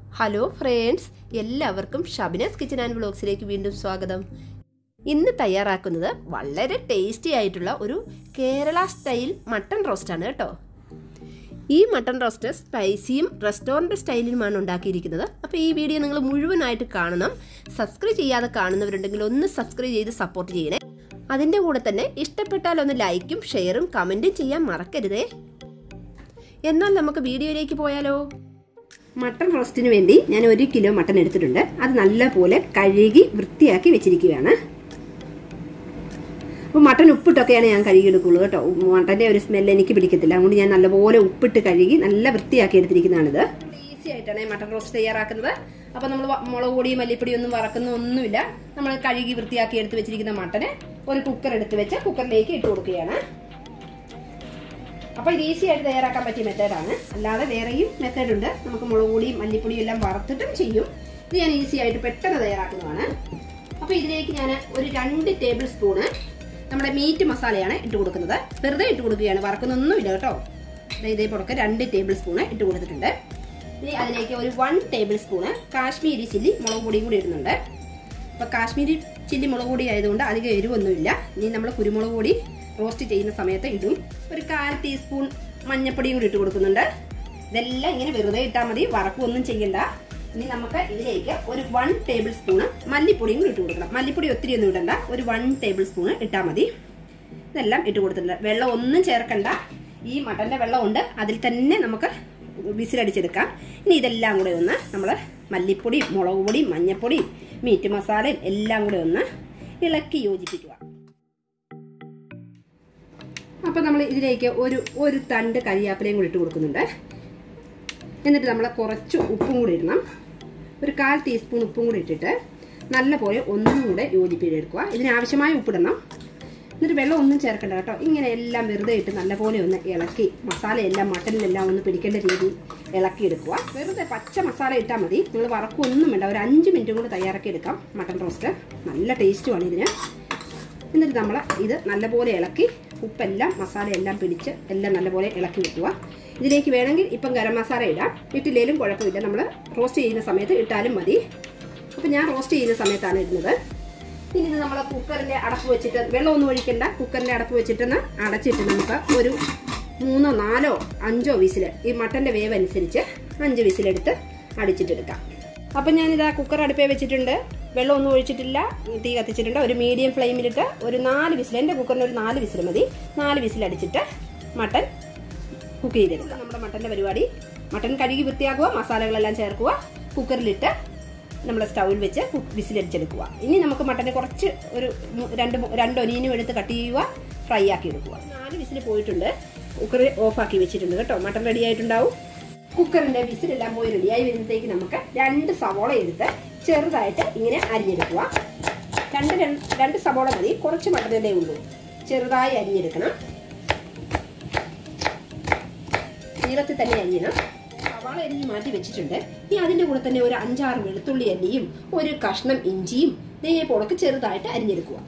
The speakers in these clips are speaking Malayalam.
ഹലോ ഫ്രണ്ട്സ് എല്ലാവർക്കും ഷബിനസ് കിച്ചൺ ആൻഡ് വ്ളോഗ്സിലേക്ക് വീണ്ടും സ്വാഗതം ഇന്ന് തയ്യാറാക്കുന്നത് വളരെ ടേസ്റ്റി ആയിട്ടുള്ള ഒരു കേരള സ്റ്റൈൽ മട്ടൺ റോസ്റ്റാണ് കേട്ടോ ഈ മട്ടൺ റോസ്റ്റ് സ്പൈസിയും റെസ്റ്റോറൻറ്റ് സ്റ്റൈലിലുമാണ് ഉണ്ടാക്കിയിരിക്കുന്നത് അപ്പോൾ ഈ വീഡിയോ നിങ്ങൾ മുഴുവനായിട്ട് കാണണം സബ്സ്ക്രൈബ് ചെയ്യാതെ കാണുന്നവരുണ്ടെങ്കിൽ ഒന്ന് സബ്സ്ക്രൈബ് ചെയ്ത് സപ്പോർട്ട് ചെയ്യണേ അതിൻ്റെ കൂടെ തന്നെ ഇഷ്ടപ്പെട്ടാൽ ഒന്ന് ലൈക്കും ഷെയറും കമൻറ്റും ചെയ്യാൻ മറക്കരുതേ എന്നാൽ നമുക്ക് വീഡിയോയിലേക്ക് പോയാലോ മട്ടൺ റോസ്റ്റിന് വേണ്ടി ഞാൻ ഒരു കിലോ മട്ടൺ എടുത്തിട്ടുണ്ട് അത് നല്ലപോലെ കഴുകി വൃത്തിയാക്കി വെച്ചിരിക്കുകയാണ് അപ്പോൾ മട്ടൺ ഉപ്പിട്ടൊക്കെയാണ് ഞാൻ കഴുകിയെടുക്കുള്ളൂ കേട്ടോ മട്ടൻ്റെ ഒരു സ്മെല്ല് എനിക്ക് പിടിക്കത്തില്ല അതുകൊണ്ട് ഞാൻ നല്ലപോലെ ഉപ്പിട്ട് കഴുകി നല്ല വൃത്തിയാക്കി എടുത്തിരിക്കുന്നതാണിത് ഈസി ആയിട്ടാണ് മട്ടൺ റോസ്റ്റ് തയ്യാറാക്കുന്നത് അപ്പോൾ നമ്മൾ മുളക് പൊടി മല്ലിപ്പൊടി ഒന്നും വറക്കുന്ന ഒന്നുമില്ല നമ്മൾ കഴുകി വൃത്തിയാക്കി എടുത്ത് വെച്ചിരിക്കുന്ന മട്ടന് ഒരു കുക്കർ എടുത്ത് വെച്ച് കുക്കറിലേക്ക് ഇട്ട് കൊടുക്കുകയാണ് അപ്പോൾ ഇത് ഈസി ആയിട്ട് തയ്യാറാക്കാൻ പറ്റിയ മെത്തേഡാണ് അല്ലാതെ വേറെയും മെത്തേഡ് ഉണ്ട് നമുക്ക് മുളക് പൊടിയും മല്ലിപ്പൊടിയും എല്ലാം വറുത്തിട്ടും ചെയ്യും ഇത് ഞാൻ ഈസി ആയിട്ട് പെട്ടെന്ന് തയ്യാറാക്കുന്നതാണ് അപ്പോൾ ഇതിലേക്ക് ഞാൻ ഒരു രണ്ട് ടേബിൾ സ്പൂണ് നമ്മുടെ മീറ്റ് മസാലയാണ് ഇട്ട് കൊടുക്കുന്നത് വെറുതെ ഇട്ട് കൊടുക്കുകയാണ് വറക്കുന്നൊന്നുമില്ല കേട്ടോ ഇതേ പുറക്ക് രണ്ട് ടേബിൾ സ്പൂണ് ഇട്ട് കൊടുത്തിട്ടുണ്ട് ഇനി അതിലേക്ക് ഒരു one table spoon Kashmiri chilli മുളക് പൊടിയും കൂടി ഇടുന്നുണ്ട് അപ്പോൾ കാശ്മീരി ചില്ലി മുളക് പൊടി ആയതുകൊണ്ട് അധികം എരിവൊന്നുമില്ല ഇനി നമ്മൾ കുരുമുളക് പൊടി റോസ്റ്റ് ചെയ്യുന്ന സമയത്ത് ഇടും ഒരു കാൽ ടീസ്പൂൺ മഞ്ഞപ്പൊടിയും കൂടി ഇട്ട് കൊടുക്കുന്നുണ്ട് ഇതെല്ലാം ഇങ്ങനെ വെറുതെ ഇട്ടാൽ മതി വറക്കൊന്നും ചെയ്യണ്ട ഇനി നമുക്ക് ഇതിലേക്ക് ഒരു വൺ ടേബിൾ സ്പൂണ് മല്ലിപ്പൊടിയും കൂടി ഇട്ട് കൊടുക്കണം മല്ലിപ്പൊടി ഒത്തിരി ഒന്നും ഇടണ്ട ഒരു വൺ ടേബിൾ സ്പൂണ് ഇട്ടാൽ മതി ഇതെല്ലാം ഇട്ട് കൊടുത്തിട്ടുണ്ട് വെള്ളം ഒന്നും ചേർക്കണ്ട ഈ മട്ടന്റെ വെള്ളം ഉണ്ട് അതിൽ തന്നെ നമുക്ക് വിസിലടിച്ചെടുക്കാം ഇനി ഇതെല്ലാം കൂടെ ഒന്ന് നമ്മൾ മല്ലിപ്പൊടിയും മുളക് പൊടിയും മഞ്ഞപ്പൊടിയും മീറ്റ് മസാലയും എല്ലാം കൂടെ ഒന്ന് ഇളക്കി യോജിപ്പിക്കുക അപ്പം നമ്മൾ ഇതിലേക്ക് ഒരു ഒരു തണ്ട് കരിയാപ്പിലയും കൂടി ഇട്ട് കൊടുക്കുന്നുണ്ട് എന്നിട്ട് നമ്മൾ കുറച്ച് ഉപ്പും കൂടി ഇടണം ഒരു കാൽ ടീസ്പൂൺ ഉപ്പും കൂടി ഇട്ടിട്ട് നല്ലപോലെ ഒന്നും കൂടെ യോജിപ്പിച്ചെടുക്കുക ഇതിനാവശ്യമായ ഉപ്പിടണം എന്നിട്ട് വെള്ളം ഒന്നും ചേർക്കണ്ട കേട്ടോ ഇങ്ങനെ എല്ലാം വെറുതെ ഇട്ട് നല്ലപോലെ ഒന്ന് ഇളക്കി മസാലയെല്ലാം മട്ടനിലെല്ലാം ഒന്ന് പിടിക്കേണ്ട രീതിയിൽ ഇളക്കി എടുക്കുക വെറുതെ പച്ച മസാല ഇട്ടാൽ മതി നിങ്ങൾ വറക്കൊന്നും വേണ്ട ഒരു അഞ്ച് മിനിറ്റും കൂടി തയ്യാറാക്കി എടുക്കാം മട്ടൻ റോസ്റ്റ് നല്ല ടേസ്റ്റുമാണ് ഇതിന് എന്നിട്ട് നമ്മൾ ഇത് നല്ലപോലെ ഇളക്കി ഉപ്പെല്ലാം മസാലയെല്ലാം പിടിച്ച് എല്ലാം നല്ലപോലെ ഇളക്കി വെക്കുക ഇതിലേക്ക് വേണമെങ്കിൽ ഇപ്പം ഗരം മസാല ഇടാം ഇട്ടില്ലേലും കുഴപ്പമില്ല നമ്മൾ റോസ്റ്റ് ചെയ്യുന്ന സമയത്ത് ഇട്ടാലും മതി അപ്പം ഞാൻ റോസ്റ്റ് ചെയ്യുന്ന സമയത്താണ് ഇടുന്നത് ഇനി ഇത് നമ്മൾ കുക്കറിൻ്റെ അടപ്പ് വെച്ചിട്ട് വെള്ളമൊന്നും ഒഴിക്കണ്ട കുക്കറിൻ്റെ അടപ്പ് വെച്ചിട്ടൊന്ന് അടച്ചിട്ട് നമുക്ക് ഒരു മൂന്നോ നാലോ അഞ്ചോ വിസിൽ ഈ മട്ടൻ്റെ വേവ് അനുസരിച്ച് അഞ്ച് വിസിലെടുത്ത് അടിച്ചിട്ടെടുക്കാം അപ്പം ഞാനിതാ കുക്കർ അടുപ്പേ വെച്ചിട്ടുണ്ട് വെള്ളമൊന്നും ഒഴിച്ചിട്ടില്ല തീ കത്തിച്ചിട്ടുണ്ട് ഒരു മീഡിയം ഫ്ലെയിമിലിട്ട് ഒരു നാല് വിസിൽ എൻ്റെ കുക്കറിന് ഒരു നാല് വിസിൽ മതി നാല് വിസിൽ അടിച്ചിട്ട് മട്ടൻ കുക്ക് ചെയ്തെടുക്കുക നമ്മുടെ മട്ടൻ്റെ പരിപാടി മട്ടൻ കഴുകി വൃത്തിയാക്കുക മസാലകളെല്ലാം ചേർക്കുക കുക്കറിലിട്ട് നമ്മൾ സ്റ്റൗവിൽ വെച്ച് വിസിലടിച്ചെടുക്കുക ഇനി നമുക്ക് മട്ടനെ കുറച്ച് ഒരു രണ്ട് രണ്ട് ഒനിയനും എടുത്ത് കട്ട് ചെയ്യുക ഫ്രൈ ആക്കി എടുക്കുക നാല് വിസിൽ പോയിട്ടുണ്ട് കുക്കർ ഓഫാക്കി വെച്ചിട്ടുണ്ട് കേട്ടോ മട്ടൻ റെഡി ആയിട്ടുണ്ടാവും കുക്കറിന്റെ വിസിലെല്ലാം പോയി റെഡിയായി വരുമ്പോഴത്തേക്ക് നമുക്ക് രണ്ട് സവോള എടുത്ത് ചെറുതായിട്ട് ഇങ്ങനെ അരിഞ്ഞെടുക്കുക രണ്ട് രണ്ട് സവോള മതി കുറച്ച് മട്ടനല്ലേ ഉള്ളൂ ചെറുതായി അരിഞ്ഞെടുക്കണം നീളത്തിൽ തന്നെ അരിയണം സവാള അരിഞ്ഞ് മാറ്റി വെച്ചിട്ടുണ്ട് ഇനി അതിന്റെ കൂടെ തന്നെ ഒരു അഞ്ചാറ് വെളുത്തുള്ളി അല്ലിയും ഒരു കഷ്ണം ഇഞ്ചിയും ഇതേ പോണക്ക് ചെറുതായിട്ട് അരിഞ്ഞെടുക്കുക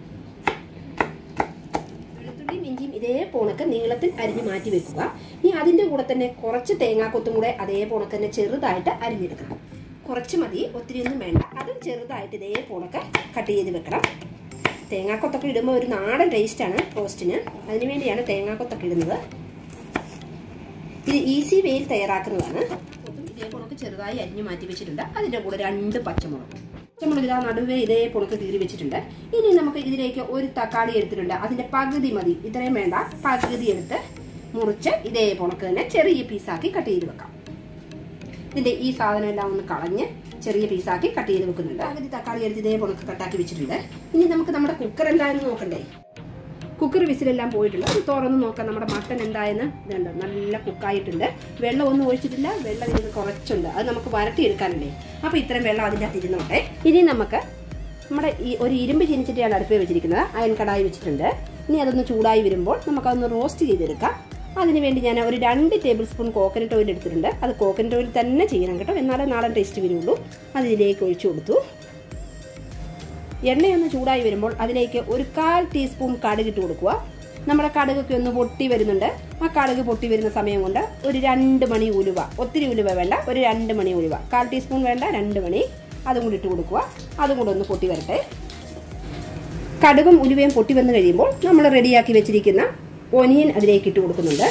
വെളുത്തുള്ളിയും ഇഞ്ചിയും ഇതേ പോണക്ക് നീളത്തിൽ അരിഞ്ഞ് മാറ്റി വെക്കുക ഇനി അതിന്റെ കൂടെ തന്നെ കുറച്ച് തേങ്ങാക്കൊത്തും കൂടെ അതേ പോണക്ക് തന്നെ ചെറുതായിട്ട് അരിഞ്ഞെടുക്കണം കുറച്ച് മതി ഒത്തിരി ഒന്നും വേണ്ട അതും ചെറുതായിട്ട് ഇതേ പോണക്ക് കട്ട് ചെയ്ത് വെക്കണം തേങ്ങാക്കൊത്തൊക്കെ ഇടുമ്പോൾ ഒരു നാടൻ ടേസ്റ്റാണ് റോസ്റ്റിന് അതിനുവേണ്ടിയാണ് തേങ്ങാക്കൊത്തൊക്കെ ഇടുന്നത് ഇത് ഈസി വേയിൽ തയ്യാറാക്കുന്നതാണ് ഇതേ പൊണക്ക് ചെറുതായി അരിഞ്ഞു മാറ്റി വെച്ചിട്ടുണ്ട് അതിൻ്റെ കൂടെ രണ്ട് പച്ചമുളക് പച്ചമുളക് ഇതാ നടുവേ ഇതേ പൊണക്ക് കീറി വെച്ചിട്ടുണ്ട് ഇനി നമുക്ക് ഇതിലേക്ക് ഒരു തക്കാളി എടുത്തിട്ടുണ്ട് അതിൻ്റെ പകുതി മതി ഇത്രയും വേണ്ട പകുതി എടുത്ത് മുറിച്ച് ഇതേ പൊണക്ക് തന്നെ ചെറിയ പീസാക്കി കട്ട് ചെയ്ത് വെക്കാം ഇതിൻ്റെ ഈ സാധനം എല്ലാം ഒന്ന് കളഞ്ഞ് ചെറിയ പീസാക്കി കട്ട് ചെയ്ത് വെക്കുന്നുണ്ട് പകുതി തക്കാളി എടുത്ത് ഇതേ പൊണക്ക് കട്ടാക്കി വെച്ചിട്ടുണ്ട് ഇനി നമുക്ക് നമ്മുടെ കുക്കർ എന്തായെന്ന് നോക്കണ്ടേ കുക്കർ വിസിലെല്ലാം പോയിട്ടുണ്ട് അത് തുറന്ന് നോക്കാം നമ്മുടെ മട്ടൻ എന്തായെന്ന് ഇതുണ്ട് നല്ല കുക്കായിട്ടുണ്ട് വെള്ളം ഒന്നും ഒഴിച്ചിട്ടില്ല വെള്ളം ഇതിന് കുറച്ചുണ്ട് അത് നമുക്ക് വരട്ടിയെടുക്കാനല്ലേ അപ്പോൾ ഇത്രയും വെള്ളം അതിൻ്റെ അകത്ത് ഇരുന്നോട്ടെ ഇനി നമുക്ക് നമ്മുടെ ഈ ഒരു ഇരുമ്പ് ചീനിച്ചിട്ടാണ് അടുപ്പേ വെച്ചിരിക്കുന്നത് അയൻ കടായി വെച്ചിട്ടുണ്ട് ഇനി അതൊന്ന് ചൂടായി വരുമ്പോൾ നമുക്കതൊന്ന് റോസ്റ്റ് ചെയ്തെടുക്കാം അതിനുവേണ്ടി ഞാൻ ഒരു രണ്ട് ടേബിൾ സ്പൂൺ കോക്കനട്ട് ഓയിൽ എടുത്തിട്ടുണ്ട് അത് കോക്കനട്ട് ഓയിൽ തന്നെ ചെയ്യണം കേട്ടോ എന്നാലേ നാടൻ ടേസ്റ്റ് വരുള്ളൂ അത് ഇതിലേക്ക് ഒഴിച്ചു കൊടുത്തു എണ്ണയൊന്ന് ചൂടായി വരുമ്പോൾ അതിലേക്ക് ഒരു കാൽ ടീസ്പൂൺ കടുക് ഇട്ട് കൊടുക്കുക നമ്മുടെ കടുകൊക്കെ ഒന്ന് പൊട്ടി വരുന്നുണ്ട് ആ കടുക് പൊട്ടി വരുന്ന സമയം കൊണ്ട് ഒരു രണ്ട് മണി ഉലുവ ഒത്തിരി ഉലുവ വേണ്ട ഒരു രണ്ട് മണി ഉലുവ കാൽ ടീസ്പൂൺ വേണ്ട രണ്ട് മണി അതും കൂടി ഇട്ട് കൊടുക്കുക അതും കൂടെ ഒന്ന് പൊട്ടി വരട്ടെ കടുകും ഉലുവയും പൊട്ടി വന്നു കഴിയുമ്പോൾ നമ്മൾ റെഡിയാക്കി വെച്ചിരിക്കുന്ന ഒനിയൻ അതിലേക്ക് ഇട്ട് കൊടുക്കുന്നുണ്ട്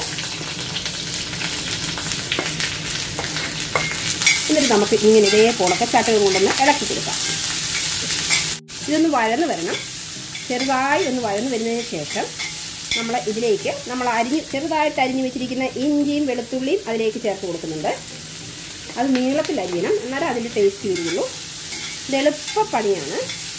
എന്നിട്ട് നമുക്ക് ഇങ്ങനെ ഇതേപോലൊക്കെ ചട്ടകം കൊണ്ടൊന്ന് ഇളക്കി കൊടുക്കാം ഇതൊന്ന് വഴന്ന് വരണം ചെറുതായി ഒന്ന് വഴന്ന് വരുന്നതിന് ശേഷം നമ്മൾ ഇതിലേക്ക് നമ്മൾ അരിഞ്ഞ് ചെറുതായിട്ട് അരിഞ്ഞ് വെച്ചിരിക്കുന്ന ഇഞ്ചിയും വെളുത്തുള്ളിയും അതിലേക്ക് ചേർത്ത് കൊടുക്കുന്നുണ്ട് അത് നീളത്തിൽ അരിയണം എന്നാലേ അതിൻ്റെ ടേസ്റ്റ് വരുള്ളൂ ഇത് എളുപ്പപ്പണിയാണ്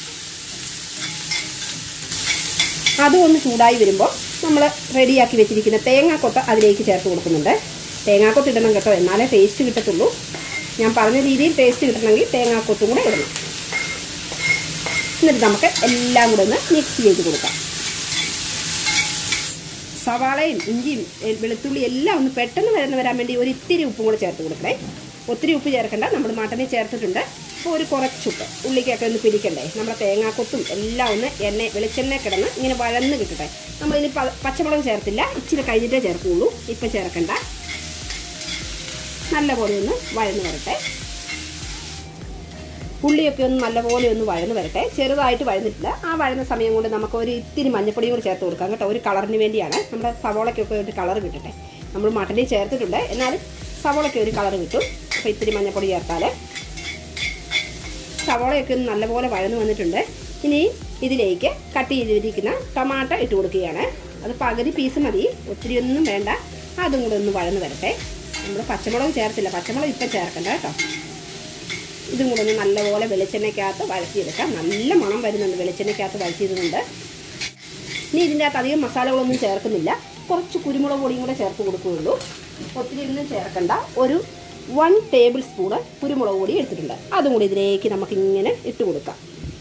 അതും ഒന്ന് ചൂടായി വരുമ്പോൾ നമ്മൾ റെഡിയാക്കി വെച്ചിരിക്കുന്ന തേങ്ങാക്കൊത്ത് അതിലേക്ക് ചേർത്ത് കൊടുക്കുന്നുണ്ട് തേങ്ങാക്കൊത്ത് ഇടണം കേട്ടോ എന്നാലേ ടേസ്റ്റ് കിട്ടത്തുള്ളൂ ഞാൻ പറഞ്ഞ രീതിയിൽ ടേസ്റ്റ് കിട്ടണമെങ്കിൽ തേങ്ങാക്കൊത്തും കൂടെ ഇടണം എന്നിട്ട് നമുക്ക് എല്ലാം കൂടെ ഒന്ന് മിക്സ് ചെയ്ത് കൊടുക്കാം സവാളയും ഇഞ്ചിയും എ- വെളുത്തുള്ളി എല്ലാം ഒന്ന് പെട്ടെന്ന് വരന്ന് വരാൻ വേണ്ടി ഒരു ഇത്തിരി ഉപ്പും കൂടെ ചേർത്ത് കൊടുക്കണേ ഒത്തിരി ഉപ്പ് ചേർക്കണ്ട നമ്മൾ മട്ടനിൽ ചേർത്തിട്ടുണ്ട് അപ്പോൾ ഒരു കുറച്ചുപ്പ് ഉള്ളിക്കൊക്കെ ഒന്ന് പിടിക്കണ്ടേ നമ്മുടെ തേങ്ങാക്കൊത്തും എല്ലാം ഒന്ന് എണ്ണ വെളിച്ചെണ്ണ കിടന്ന് ഇങ്ങനെ വഴന്ന് കിട്ടട്ടെ നമ്മളിനി പ- പച്ചമുളക് ചേർത്തില്ല ഇച്ചിരി കഴിഞ്ഞിട്ടേ ചേർക്കുള്ളൂ ഇപ്പം ചേർക്കണ്ട നല്ലപോലെ ഒന്ന് വഴന്ന് വരട്ടെ ഉള്ളിയൊക്കെ ഒന്ന് നല്ലപോലെ ഒന്ന് വഴന്ന് വരട്ടെ ചെറുതായിട്ട് വഴന്നിട്ടില്ല ആ വഴന്ന സമയം കൊണ്ട് നമുക്ക് ഒരു ഇത്തിരി മഞ്ഞപ്പൊടിയും കൂടി ചേർത്ത് കൊടുക്കാം കേട്ടോ ഒരു കളറിന് വേണ്ടിയാണ് നമ്മുടെ സവോളയ്ക്കൊക്കെ ഒരു കളർ കിട്ടട്ടെ നമ്മൾ മട്ടനിൽ ചേർത്തിട്ടുണ്ട് എന്നാലും സവോളയ്ക്ക് ഒരു കളർ കിട്ടും അപ്പോൾ ഇത്തിരി മഞ്ഞപ്പൊടി ചേർത്താൽ സവോളയൊക്കെ ഒന്ന് നല്ലപോലെ വഴന്ന് വന്നിട്ടുണ്ട് ഇനി ഇതിലേക്ക് കട്ട് ചെയ്തിരിക്കുന്ന ടൊമാറ്റോ ഇട്ട് കൊടുക്കുകയാണ് അത് പകുതി പീസ് മതി ഒത്തിരി ഒന്നും വേണ്ട അതും കൂടെ ഒന്ന് വഴന്ന് വരട്ടെ നമ്മൾ പച്ചമുളക് ചേർത്തില്ല പച്ചമുളക് ഇപ്പം ചേർക്കണ്ട കേട്ടോ ഇതും കൂടെ ഒന്ന് നല്ലപോലെ വെളിച്ചെണ്ണയ്ക്കകത്ത് വഴറ്റിയെടുക്കാം നല്ല മണം വരുന്നുണ്ട് വെളിച്ചെണ്ണയ്ക്കകത്ത് വഴറ്റിയതുകൊണ്ട് ഇനി ഇതിൻ്റെ അകത്ത് അധികം മസാലകളൊന്നും ചേർക്കുന്നില്ല കുറച്ച് കുരുമുളക് പൊടിയും കൂടെ ചേർത്ത് കൊടുക്കുകയുള്ളൂ ഒത്തിരി ഒന്നും ചേർക്കണ്ട ഒരു വൺ ടേബിൾ സ്പൂണ് കുരുമുളക് പൊടി എടുത്തിട്ടുണ്ട് അതും കൂടി ഇതിലേക്ക് നമുക്ക് ഇങ്ങനെ ഇട്ട് കൊടുക്കാം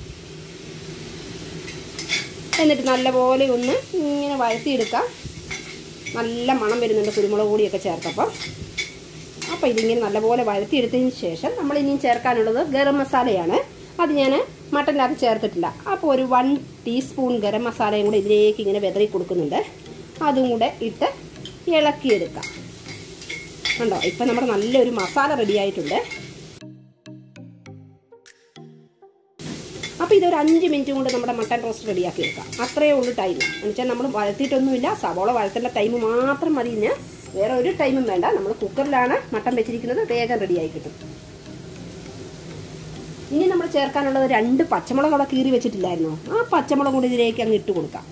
എന്നിട്ട് നല്ലപോലെ ഒന്ന് ഇങ്ങനെ വഴറ്റിയെടുക്കാം നല്ല മണം വരുന്നുണ്ട് കുരുമുളക് പൊടിയൊക്കെ ചേർത്തപ്പം അപ്പോൾ ഇതിങ്ങനെ നല്ലപോലെ വഴറ്റിയെടുത്തതിന് ശേഷം നമ്മൾ ഇനിയും ചേർക്കാനുള്ളത് ഗരം മസാലയാണ് അത് ഞാൻ മട്ടനിനകത്ത് ചേർത്തിട്ടില്ല അപ്പോൾ ഒരു വൺ ടീസ്പൂൺ ഗരം മസാലയും കൂടെ ഇതിലേക്ക് ഇങ്ങനെ വെതറി കൊടുക്കുന്നുണ്ട് അതും കൂടെ ഇട്ട് ഇളക്കിയെടുക്കാം കണ്ടോ ഇപ്പം നമ്മുടെ നല്ലൊരു മസാല റെഡി ആയിട്ടുണ്ട് അപ്പോൾ ഇതൊരു അഞ്ച് മിനിറ്റ് കൊണ്ട് നമ്മുടെ മട്ടൻ റോസ്റ്റ് റെഡിയാക്കി എടുക്കാം അത്രയേ ഉള്ളൂ ടൈം എന്നുവെച്ചാൽ നമ്മൾ വഴത്തിയിട്ടൊന്നുമില്ല സവോള വഴത്തേണ്ട ടൈം മാത്രം മതി ഇന്ന് വേറെ ഒരു ടൈമും വേണ്ട നമ്മൾ കുക്കറിലാണ് മട്ടൻ വെച്ചിരിക്കുന്നത് വേഗം റെഡിയായി കിട്ടും ഇനി നമ്മൾ ചേർക്കാനുള്ളത് രണ്ട് പച്ചമുളക് അവിടെ കീറി വെച്ചിട്ടില്ലായിരുന്നോ ആ പച്ചമുളക് കൂടി ഇതിലേക്ക് അങ്ങ് ഇട്ട് കൊടുക്കാം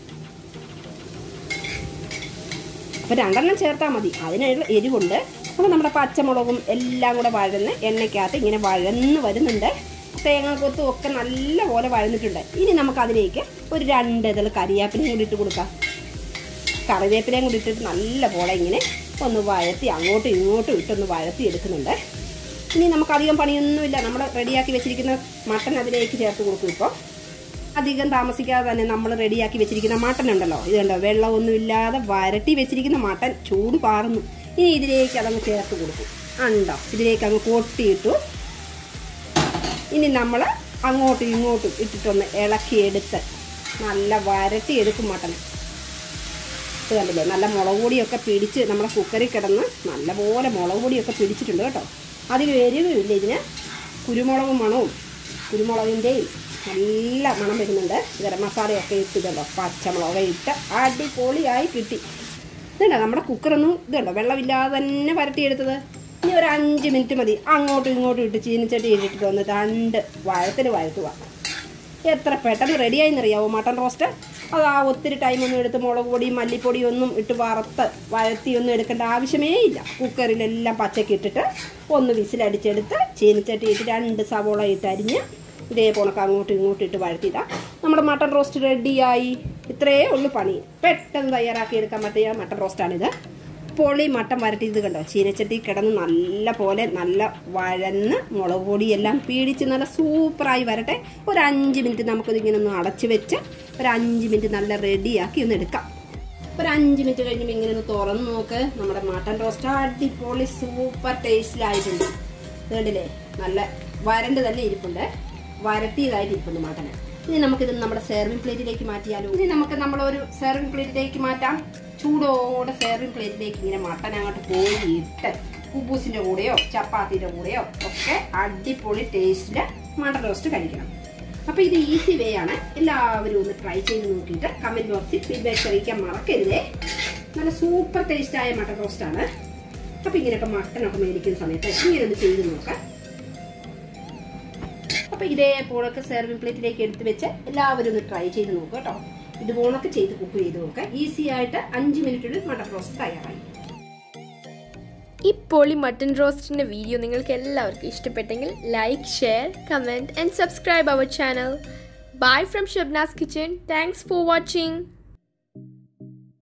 അപ്പോൾ രണ്ടെണ്ണം ചേർത്താൽ മതി അതിനുള്ള എരിവുണ്ട് അപ്പോൾ നമ്മുടെ പച്ചമുളകും എല്ലാം കൂടെ വഴന്ന് എണ്ണയ്ക്കകത്ത് ഇങ്ങനെ വഴന്ന് വരുന്നുണ്ട് തേങ്ങാക്കൊത്തും ഒക്കെ നല്ലപോലെ വഴന്നിട്ടുണ്ട് ഇനി നമുക്ക് അതിലേക്ക് ഒരു രണ്ട് ഇതൾ കരിയാപ്പിലയും കൂടി ഇട്ട് കൊടുക്കാം കറിവേപ്പിലയും കൂടി ഇട്ടിട്ട് നല്ലപോലെ ഇങ്ങനെ ഒന്ന് വഴത്തി അങ്ങോട്ടും ഇങ്ങോട്ടും ഇട്ടൊന്ന് വഴത്തി എടുക്കുന്നുണ്ട് ഇനി നമുക്ക് അധികം പണിയൊന്നുമില്ല നമ്മൾ റെഡിയാക്കി വെച്ചിരിക്കുന്ന മട്ടൻ അതിലേക്ക് ചേർത്ത് കൊടുക്കും ഇപ്പോൾ അധികം താമസിക്കാതെ തന്നെ നമ്മൾ റെഡിയാക്കി വെച്ചിരിക്കുന്ന മട്ടൻ ഉണ്ടല്ലോ ഇതുണ്ടോ വെള്ളമൊന്നും ഇല്ലാതെ വരട്ടി വെച്ചിരിക്കുന്ന മട്ടൻ ചൂട് പാറുന്നു ഇനി ഇതിലേക്ക് അതങ്ങ് ചേർത്ത് കൊടുക്കും ഉണ്ടോ ഇതിലേക്ക് അങ്ങ് കൊട്ടിയിട്ടു ഇനി നമ്മൾ അങ്ങോട്ടും ഇങ്ങോട്ടും ഇട്ടിട്ടൊന്ന് ഇളക്കിയെടുത്ത് നല്ല വരട്ടി എടുക്കും മട്ടൻ ഇത് കണ്ടില്ലേ നല്ല മുളക് പൊടിയൊക്കെ പിടിച്ച് നമ്മുടെ കുക്കറിൽ കിടന്ന് നല്ലപോലെ മുളക് പൊടിയൊക്കെ പിടിച്ചിട്ടുണ്ട് കേട്ടോ അതിൽ എരിവുമില്ല ഇതിന് കുരുമുളക് മണവും കുരുമുളകിൻ്റെയും നല്ല മണം വരുന്നുണ്ട് ഗരം മസാലയൊക്കെ ഇട്ടിട്ടുണ്ടോ പച്ചമുളക് ഇട്ട് അടിപൊളിയായി കിട്ടി ഇതുണ്ടോ നമ്മുടെ കുക്കറൊന്നും ഇതുണ്ടോ വെള്ളമില്ലാതെ തന്നെ വരട്ടിയെടുത്തത് ഇനി ഒരു അഞ്ച് മിനിറ്റ് മതി അങ്ങോട്ടും ഇങ്ങോട്ടും ഇട്ട് ചീനിച്ചട്ടി ഇട്ടിട്ട് വന്ന് രണ്ട് വഴത്തിൽ വഴത്തുക എത്ര പെട്ടെന്ന് റെഡിയായിന്നറിയാവോ മട്ടൺ റോസ്റ്റ് അത് ആ ഒത്തിരി ടൈമൊന്നും എടുത്ത് മുളക് പൊടിയും മല്ലിപ്പൊടിയും ഒന്നും ഇട്ട് വറുത്ത് വഴത്തിയൊന്നും എടുക്കേണ്ട ആവശ്യമേ ഇല്ല കുക്കറിലെല്ലാം പച്ചക്ക് ഇട്ടിട്ട് ഒന്ന് വിസിലടിച്ചെടുത്ത് ചീനിച്ചട്ടി ഇട്ട് രണ്ട് സവോള ഇട്ട് അരിഞ്ഞ് ഇതേപോണക്ക് അങ്ങോട്ടും ഇങ്ങോട്ടും ഇട്ട് വഴത്തിയിടാം നമ്മുടെ മട്ടൺ റോസ്റ്റ് റെഡിയായി ഇത്രയേ ഉള്ളൂ പണി പെട്ടെന്ന് തയ്യാറാക്കി എടുക്കാൻ പറ്റിയ മട്ടൺ റോസ്റ്റാണിത് പൊളി മട്ടൻ വരട്ടിയത് കണ്ടോ ചീനച്ചട്ടി കിടന്ന് നല്ല പോലെ നല്ല വഴന്ന് മുളക് പൊടിയെല്ലാം പീടിച്ച് നല്ല സൂപ്പറായി വരട്ടെ ഒരു അഞ്ച് മിനിറ്റ് നമുക്കത് ഇങ്ങനെ ഒന്ന് അടച്ച് വെച്ച് ഒരു അഞ്ച് മിനിറ്റ് നല്ല റെഡിയാക്കി ഒന്ന് എടുക്കാം ഒരു അഞ്ച് മിനിറ്റ് കഴിഞ്ഞപ്പോൾ ഇങ്ങനെ ഒന്ന് തുറന്ന് നോക്ക് നമ്മുടെ മട്ടൻ റോസ്റ്റ് അടിപൊളി സൂപ്പർ ടേസ്റ്റിലായിട്ടുണ്ട് ഇത് കണ്ടില്ലേ നല്ല വരണ്ട് തന്നെ ഇരിപ്പുണ്ട് വരട്ടിയതായിട്ട് ഇരിപ്പുണ്ട് മട്ടന് ഇനി നമുക്കിത് നമ്മുടെ സെർവിങ് പ്ലേറ്റിലേക്ക് മാറ്റിയാലോ ഇനി നമുക്ക് നമ്മളൊരു സെർവിങ് പ്ലേറ്റിലേക്ക് മാറ്റാം ചൂടോടെ സെർവിങ് പ്ലേറ്റിലേക്ക് ഇങ്ങനെ മട്ടൻ അങ്ങോട്ട് കോരിയിട്ട് കുബൂസിന്റെ കൂടെയോ ചപ്പാത്തിയുടെ കൂടെയോ ഒക്കെ അടിപൊളി ടേസ്റ്റില് മട്ടൻ റോസ്റ്റ് കഴിക്കണം അപ്പൊ ഇത് ഈസി വേ ആണ് എല്ലാവരും ഒന്ന് ട്രൈ ചെയ്ത് നോക്കിയിട്ട് കമന്റ് ബോക്സിൽ ഫീഡ്ബാക്ക് അറിയിക്കാൻ മറക്കരുതേ നല്ല സൂപ്പർ ടേസ്റ്റ് ആയ മട്ടൻ റോസ്റ്റ് ആണ് അപ്പൊ ഇങ്ങനെയൊക്കെ മട്ടനൊക്കെ മേടിക്കുന്ന സമയത്ത് ഇങ്ങനെ ഒന്ന് ചെയ്ത് നോക്കാം അപ്പൊ ഇതേപോലൊക്കെ സെർവിങ് പ്ലേറ്റിലേക്ക് എടുത്ത് വെച്ച് എല്ലാവരും ഒന്ന് ട്രൈ ചെയ്ത് നോക്കുക കേട്ടോ ഇതുപോലൊക്കെ ചെയ്ത് കുക്ക് ചെയ്ത് നോക്കുക ഈസി ആയിട്ട് അഞ്ച് മിനിറ്റിനുള്ളിൽ മട്ടൻ റോസ്റ്റ് തയ്യാറായി ഈ പൊളി മട്ടൺ റോസ്റ്റിൻ്റെ വീഡിയോ നിങ്ങൾക്ക് എല്ലാവർക്കും ഇഷ്ടപ്പെട്ടെങ്കിൽ like share comment and subscribe our channel bye from Shabnas kitchen thanks for watching